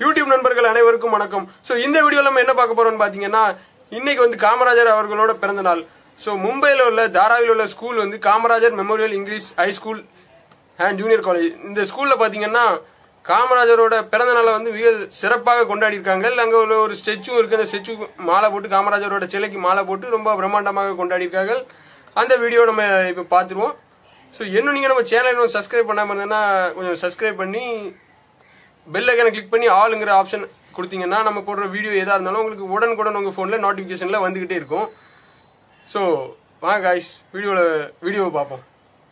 YouTube நண்பர்கள் அனைவருக்கும் வணக்கம் ஸோ இந்த வீடியோல நம்ம என்ன பார்க்க போறோம்னு பாத்தீங்கன்னா இன்னைக்கு வந்து காமராஜர் அவர்களோட பிறந்த நாள் ஸோ மும்பையில் உள்ள தாராவில் உள்ள ஸ்கூல் வந்து Kamarajar memorial English high school and junior college இந்த ஸ்கூல்ல பாத்தீங்கன்னா காமராஜரோட பிறந்த நாளை வந்து மிக சிறப்பாக கொண்டாடி இருக்காங்க அங்க உள்ள ஒரு ஸ்டெச்சு இருக்கு அந்த ஸ்டெச்சு மாலை போட்டு காமராஜரோட சிலைக்கு மாலை போட்டு ரொம்ப பிரம்மாண்டமாக கொண்டாடி இருக்காங்க அந்த வீடியோ நம்ம இப்போ பார்த்துருவோம் ஸோ இன்னும் நீங்கள் நம்ம சேனல் இன்னும் சப்ஸ்கிரைப் பண்ணாமல் இருந்தேன்னா கொஞ்சம் சப்ஸ்கிரைப் பண்ணி பெல் ஐக்கனை கிளிக் பண்ணி ஆளுங்கிற ஆப்ஷன் கொடுத்தீங்கன்னா நம்ம போடுற வீடியோ எதாக இருந்தாலும் உங்களுக்கு உடனுக்குடன் உங்கள் ஃபோனில் நோட்டிஃபிகேஷனில் வந்துக்கிட்டே இருக்கும் ஸோ வாங்க காய்ஸ் வீடியோவில் வீடியோவை பார்ப்போம்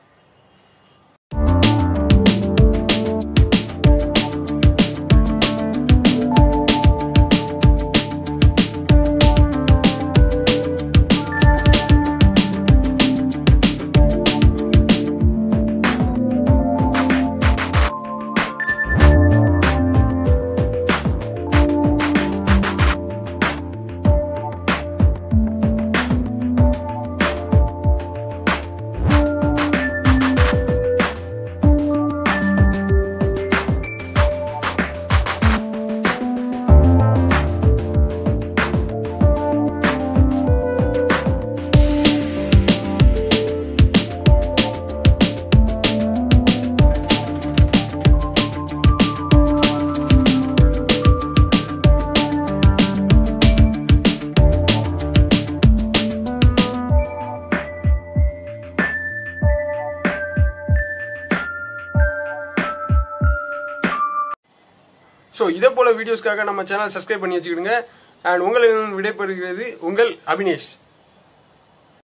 ஸோ இதே போல வீடியோஸ்க்காக நம்ம சேனல் சப்ஸ்கிரைப் பண்ணி வச்சுக்கிடுங்க அண்ட் உங்களிடம் விடைபெறுகிறது உங்கள் அபினேஷ்